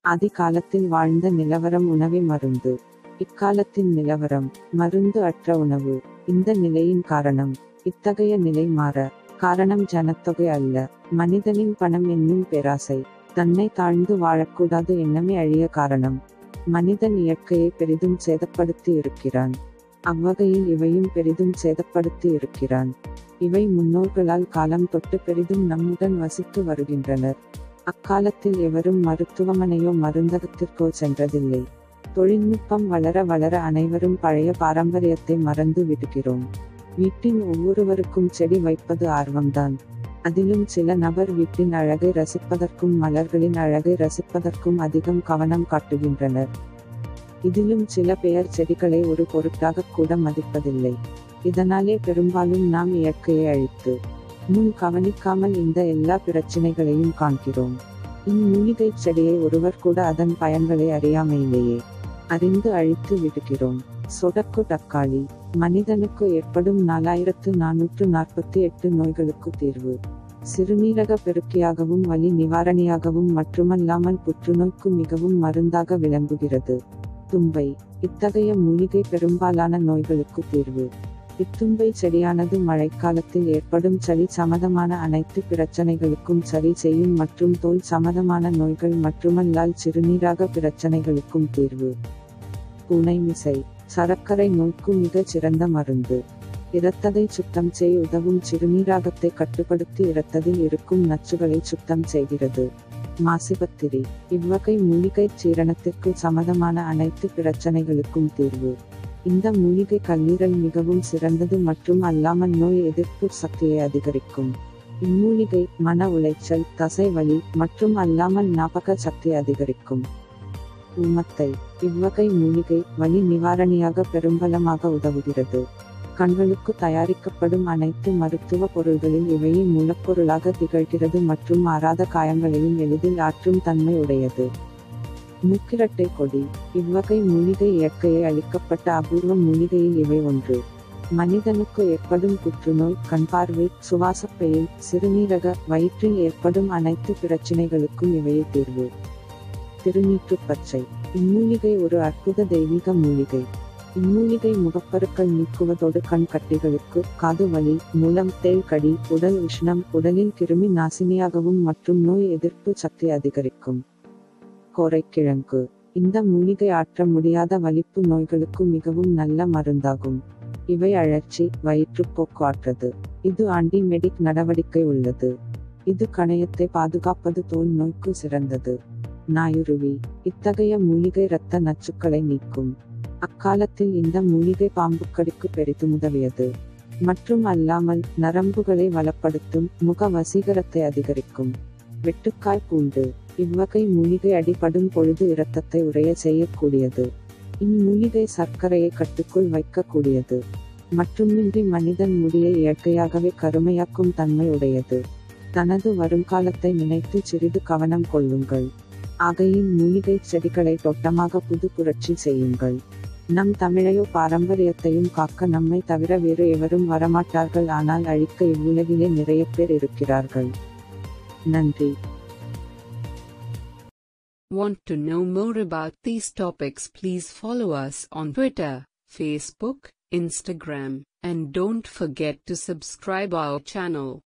ஆதி காலத்தில் வாழ்ந்த நிலவரம் உணவே மருந்து இக்காலத்தின் நிலவரம் மருந்து அற்ற உணவு இந்த நிலையின் காரணம் இத்தகைய நிலை மாற காரணம் ஜனத்தொகை அல்ல மனிதனின் பணம் என்னும் பேராசை தன்னை தாழ்ந்து வாழக்கூடாது எண்ணமே அழிய காரணம் மனிதன் இயற்கையை பெரிதும் சேதப்படுத்தி இருக்கிறான் அவ்வகையில் இவையும் பெரிதும் சேதப்படுத்தி இருக்கிறான் இவை முன்னோர்களால் காலம் தொட்டு பெரிதும் நம்முடன் வசித்து வருகின்றனர் அக்காலத்தில் எவரும் மருத்துவமனையோ மருந்தகத்திற்கோ சென்றதில்லை தொழில்நுட்பம் வளர வளர அனைவரும் பழைய பாரம்பரியத்தை மறந்து விடுகிறோம் வீட்டின் ஒவ்வொருவருக்கும் செடி வைப்பது ஆர்வம்தான் அதிலும் சில நபர் வீட்டின் அழகை ரசிப்பதற்கும் மலர்களின் அழகை ரசிப்பதற்கும் அதிகம் கவனம் காட்டுகின்றனர் இதிலும் சில பெயர் செடிகளை ஒரு பொருட்டாக கூட மதிப்பதில்லை இதனாலே பெரும்பாலும் நாம் இயற்கையை அழித்து முன் கவனிக்காமல் இந்த எல்லா பிரச்சனைகளையும் காண்கிறோம் இம்மூலிகை செடியை ஒருவர் கூட அதன் பயன்களை அறியாமையிலேயே அறிந்து அழித்து விடுகிறோம் சொடக்கு தக்காளி மனிதனுக்கு ஏற்படும் நாலாயிரத்து நானூற்று நாற்பத்தி எட்டு நோய்களுக்கு தீர்வு சிறுநீரக பெருக்கியாகவும் வலி நிவாரணியாகவும் மட்டுமல்லாமல் புற்றுநோய்க்கு மிகவும் மருந்தாக விளங்குகிறது தும்பை இத்தகைய மூலிகை பெரும்பாலான நோய்களுக்கு தீர்வு இத்தும்பை செடியானது மழைக்காலத்தில் ஏற்படும் சளி சமதமான அனைத்து பிரச்சனைகளுக்கும் சரி செய்யும் மற்றும் தோல் சமதமான நோய்கள் மட்டுமல்லால் சிறுநீராக பிரச்சனைகளுக்கும் தீர்வு பூனை மிசை சரக்கரை நோய்க்கு மிக சிறந்த மருந்து இரத்ததை சுத்தம் செய்ய உதவும் சிறுநீராகத்தை கட்டுப்படுத்தி இரத்தத்தில் இருக்கும் நச்சுகளை சுத்தம் செய்கிறது மாசிபத்திரி இவ்வகை மூலிகை சீரணத்திற்கு சமதமான அனைத்து பிரச்சனைகளுக்கும் தீர்வு இந்த மூலிகை கல்லீரல் மிகவும் சிறந்தது மற்றும் அல்லாமல் நோய் எதிர்ப்பு சக்தியை அதிகரிக்கும் இம்மூலிகை மன உளைச்சல் தசை வலி மற்றும் அல்லாமல் ஞாபக சக்தி அதிகரிக்கும் ஊமத்தை இவ்வகை மூலிகை வலி நிவாரணியாக பெரும்பலமாக உதவுகிறது கண்களுக்கு தயாரிக்கப்படும் அனைத்து மருத்துவ பொருள்களில் இவையே மூலப்பொருளாக திகழ்கிறது மற்றும் மாறாத காயங்களையும் எளிதில் ஆற்றும் தன்மை உடையது மூக்கிரட்டை கொடி இவ்வகை மூலிகை இயற்கையை அளிக்கப்பட்ட அபூர்வ மூலிகையில் இவை ஒன்று மனிதனுக்கு ஏற்படும் புற்றுநோய் கண்பார்வை சுவாசப்பையில் சிறுநீரக வயிற்றில் ஏற்படும் அனைத்து பிரச்சினைகளுக்கும் இவையே தீர்வு திருநீற்று பச்சை இம்மூலிகை ஒரு அற்புத தெய்வீக மூலிகை இம்மூலிகை முகப்பருக்கள் நீக்குவதோடு கண் கட்டிகளுக்கு காது வலி மூலம் தேள் கடி உடல் உஷ்ணம் உடலில் கிருமி நாசினியாகவும் மற்றும் நோய் எதிர்ப்பு சக்தி அதிகரிக்கும் கோரைக்கிழங்கு இந்த மூலிகை ஆற்ற முடியாத வலிப்பு நோய்களுக்கு மிகவும் நல்ல மருந்தாகும் இவை அழற்சி வயிற்றுப்போக்கு ஆற்றது இது ஆன்டிமெடிக் நடவடிக்கை உள்ளது இது கணையத்தை பாதுகாப்பது தோல் நோய்க்கு சிறந்தது நாயுருவி இத்தகைய மூலிகை இரத்த நச்சுக்களை நீக்கும் அக்காலத்தில் இந்த மூலிகை பாம்புக்கடிக்கு பெரிதுமுதவியது மற்றும் அல்லாமல் நரம்புகளை வளப்படுத்தும் முக வசீகரத்தை அதிகரிக்கும் வெட்டுக்காய் பூண்டு இவ்வகை மூலிகை அடிபடும் பொழுது இரத்தத்தை உறைய செய்யக்கூடியது இம்மூலிகை சர்க்கரையை கட்டுக்குள் வைக்கக்கூடியது மட்டுமின்றி மனிதன் முடியை இயற்கையாகவே கருமையாக்கும் தன்மை உடையது தனது வருங்காலத்தை நினைத்து சிறிது கவனம் கொள்ளுங்கள் ஆகையின் மூலிகை செடிகளை தொட்டமாக புது புரட்சி செய்யுங்கள் நம் தமிழையோ பாரம்பரியத்தையும் காக்க நம்மை தவிர வேறு எவரும் வரமாட்டார்கள் ஆனால் அழிக்க இவ்வுலகிலே நிறைய பேர் இருக்கிறார்கள் நன்றி Want to know more about these topics? Please follow us on Twitter, Facebook, Instagram, and don't forget to subscribe our channel.